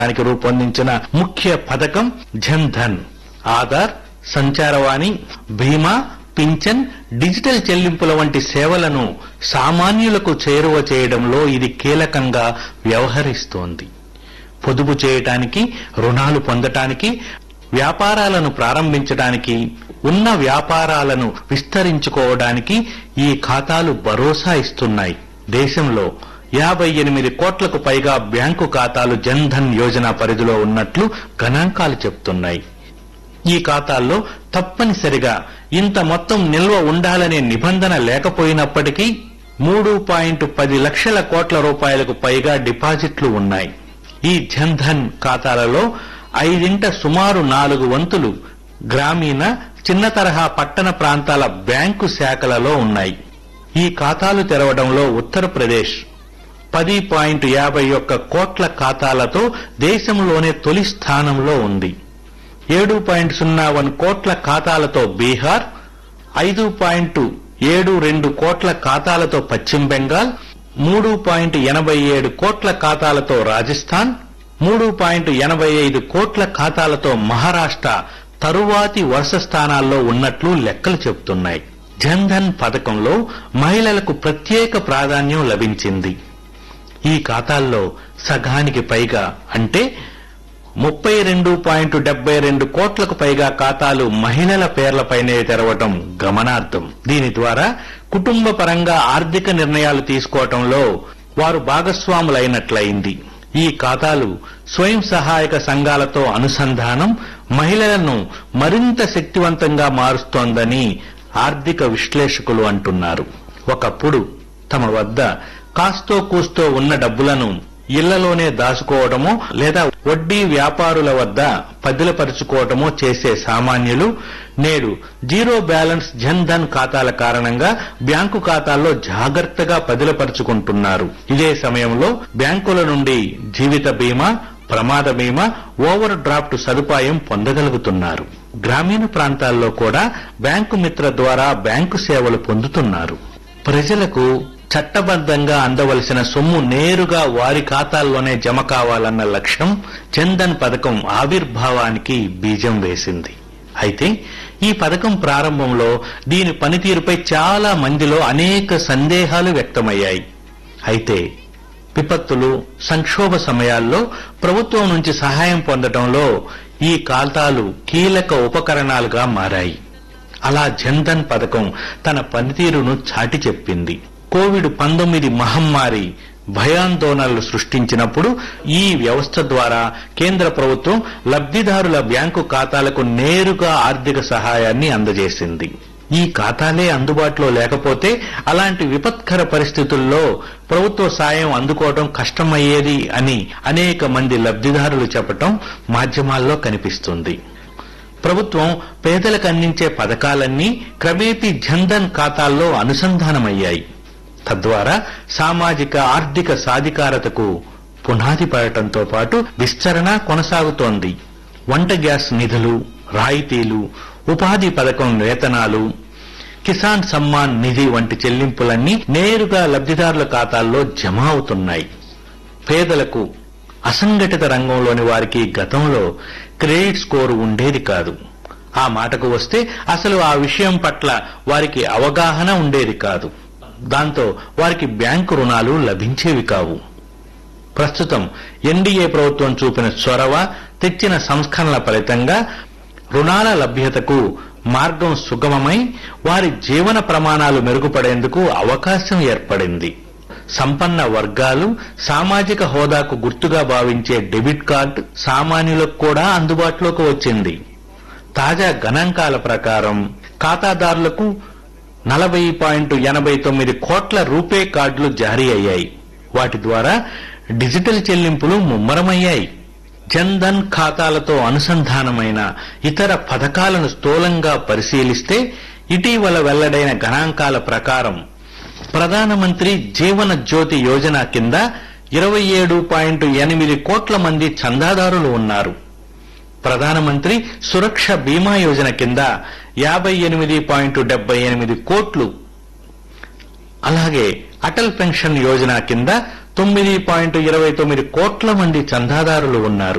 దానికి రూపొందించిన ముఖ్య పథకం జన్ ధన్ ఆధార్ సంచారవాణి బీమా పింఛన్ డిజిటల్ చెల్లింపుల వంటి సేవలను సామాన్యులకు చేరువ చేయడంలో ఇది కీలకంగా వ్యవహరిస్తోంది పొదుపు చేయటానికి రుణాలు పొందటానికి వ్యాపారాలను ప్రారంభించడానికి ఉన్న వ్యాపారాలను విస్తరించుకోవడానికి ఈ ఖాతాలు భరోసా ఇస్తున్నాయి దేశంలో యాభై ఎనిమిది కోట్లకు పైగా బ్యాంకు ఖాతాలు జన్ ధన్ యోజన పరిధిలో ఉన్నట్లు గణాంకాలు చెప్తున్నాయి ఈ ఖాతాల్లో తప్పనిసరిగా ఇంత మొత్తం నిల్వ ఉండాలనే నిబంధన లేకపోయినప్పటికీ మూడు పాయింట్ పది లక్షల కోట్ల రూపాయలకు పైగా డిపాజిట్లు ఉన్నాయి ఈ జన్ ధన్ ఖాతాలలో ఐదింట సుమారు నాలుగు వంతులు గ్రామీణ చిన్న తరహా పట్టణ ప్రాంతాల బ్యాంకు శాఖలలో ఉన్నాయి ఈ ఖాతాలు తెరవడంలో ఉత్తరప్రదేశ్ పది పాయింట్ యాభై ఒక్క కోట్ల ఖాతాలతో దేశంలోనే తొలి స్థానంలో ఉంది ఏడు పాయింట్ సున్నా వన్ కోట్ల ఖాతాలతో బీహార్ ఐదు పాయింట్ ఏడు రెండు కోట్ల ఖాతాలతో పశ్చిమ బెంగాల్ మూడు పాయింట్ ఎనభై ఏడు కోట్ల ఖాతాలతో రాజస్థాన్ మూడు పాయింట్ ఎనభై ఐదు కోట్ల ఖాతాలతో మహారాష్ట్ర తరువాతి వరుస స్థానాల్లో ఉన్నట్లు లెక్కలు చెబుతున్నాయి జన్ ధన్ పథకంలో మహిళలకు ప్రత్యేక ప్రాధాన్యం లభించింది ఈ ఖాతాల్లో సగానికి పైగా అంటే ముప్పై రెండు పాయింట్ డెబ్బై రెండు కోట్లకు పైగా ఖాతాలు మహిళల పేర్లపైనే తెరవటం గమనార్థం దీని ద్వారా కుటుంబ పరంగా ఆర్థిక నిర్ణయాలు తీసుకోవటంలో వారు భాగస్వాములైనట్లయింది ఈ ఖాతాలు స్వయం సహాయక సంఘాలతో అనుసంధానం మహిళలను మరింత శక్తివంతంగా మారుస్తోందని ఆర్థిక విశ్లేషకులు అంటున్నారు ఒకప్పుడు తమ వద్ద కాస్తో కూస్తో ఉన్న డబ్బులను ఇళ్లలోనే దాచుకోవడమో లేదా వడ్డీ వ్యాపారుల వద్ద పదిలపరుచుకోవటమో చేసే సామాన్యులు నేడు జీరో బ్యాలెన్స్ జన్ ధన్ ఖాతాల కారణంగా బ్యాంకు ఖాతాల్లో జాగ్రత్తగా పదిలపరుచుకుంటున్నారు ఇదే సమయంలో బ్యాంకుల నుండి జీవిత బీమా ప్రమాద బీమా ఓవర్ డ్రాఫ్ట్ సదుపాయం పొందగలుగుతున్నారు గ్రామీణ ప్రాంతాల్లో కూడా బ్యాంకు మిత్ర ద్వారా బ్యాంకు సేవలు పొందుతున్నారు ప్రజలకు చట్టబద్ధంగా అందవలసిన సొమ్ము నేరుగా వారి ఖాతాల్లోనే జమ కావాలన్న లక్ష్యం చందన్ పథకం ఆవిర్భావానికి బీజం వేసింది అయితే ఈ పథకం ప్రారంభంలో దీని పనితీరుపై చాలా మందిలో అనేక సందేహాలు వ్యక్తమయ్యాయి అయితే విపత్తులు సంక్షోభ సమయాల్లో ప్రభుత్వం నుంచి సహాయం పొందడంలో ఈ ఖాతాలు కీలక ఉపకరణాలుగా మారాయి అలా జన్ధన్ పథకం తన పనితీరును చాటి చెప్పింది కోవిడ్ పంతొమ్మిది మహమ్మారి భయాందోళనలు సృష్టించినప్పుడు ఈ వ్యవస్థ ద్వారా కేంద్ర ప్రభుత్వం లబ్ధిదారుల బ్యాంకు ఖాతాలకు నేరుగా ఆర్థిక సహాయాన్ని అందజేసింది ఈ ఖాతాలే అందుబాటులో లేకపోతే అలాంటి విపత్కర పరిస్థితుల్లో ప్రభుత్వ సాయం అందుకోవడం కష్టమయ్యేది అని అనేక మంది లబ్ధిదారులు చెప్పటం మాధ్యమాల్లో కనిపిస్తుంది ప్రభుత్వం పేదలకు అందించే పథకాలన్నీ క్రమేపీ జన్ధన్ ఖాతాల్లో అనుసంధానమయ్యాయి తద్వారా సామాజిక ఆర్థిక సాధికారతకు పునాది పడటంతో పాటు విస్తరణ కొనసాగుతోంది వంట గ్యాస్ నిధులు రాయితీలు ఉపాధి పథకం వేతనాలు కిసాన్ సమ్మాన్ నిధి వంటి చెల్లింపులన్నీ నేరుగా లబ్ధిదారుల ఖాతాల్లో జమ అవుతున్నాయి పేదలకు అసంఘటిత రంగంలోని వారికి గతంలో క్రెడిట్ స్కోరు ఉండేది కాదు ఆ మాటకు వస్తే అసలు ఆ విషయం పట్ల వారికి అవగాహన ఉండేది కాదు దాంతో వారికి బ్యాంకు రుణాలు లభించేవి కావు ప్రస్తుతం ఎన్డీఏ ప్రభుత్వం చూపిన చొరవ తెచ్చిన సంస్కరణల ఫలితంగా రుణాల లభ్యతకు మార్గం సుగమమై వారి జీవన ప్రమాణాలు మెరుగుపడేందుకు అవకాశం ఏర్పడింది సంపన్న వర్గాలు సామాజిక హోదాకు గుర్తుగా భావించే డెబిట్ కార్డు సామాన్యులకు కూడా అందుబాటులోకి వచ్చింది తాజా గణాంకాల ప్రకారం ఖాతాదారులకు నలభై పాయింట్ ఎనభై తొమ్మిది కోట్ల రూపే కార్డులు జారీ అయ్యాయి వాటి ద్వారా డిజిటల్ చెల్లింపులు ముమ్మరమయ్యాయి జన్ధన్ ఖాతాలతో అనుసంధానమైన ఇతర పథకాలను స్థూలంగా పరిశీలిస్తే ఇటీవల వెల్లడైన గణాంకాల ప్రకారం ప్రధానమంత్రి జీవన జ్యోతి యోజన కింద ఇరవై ఏడు పాయింట్ ఎనిమిది కోట్ల మంది చందాదారులు ఉన్నారు ప్రధానమంత్రి సురక్ష బీమా యోజన కింద యాభై ఎనిమిది పాయింట్ డెబ్బై ఎనిమిది కోట్లు అలాగే అటల్ పెన్షన్ యోజన కింద తొమ్మిది పాయింట్ ఇరవై తొమ్మిది కోట్ల మంది చందాదారులు ఉన్నారు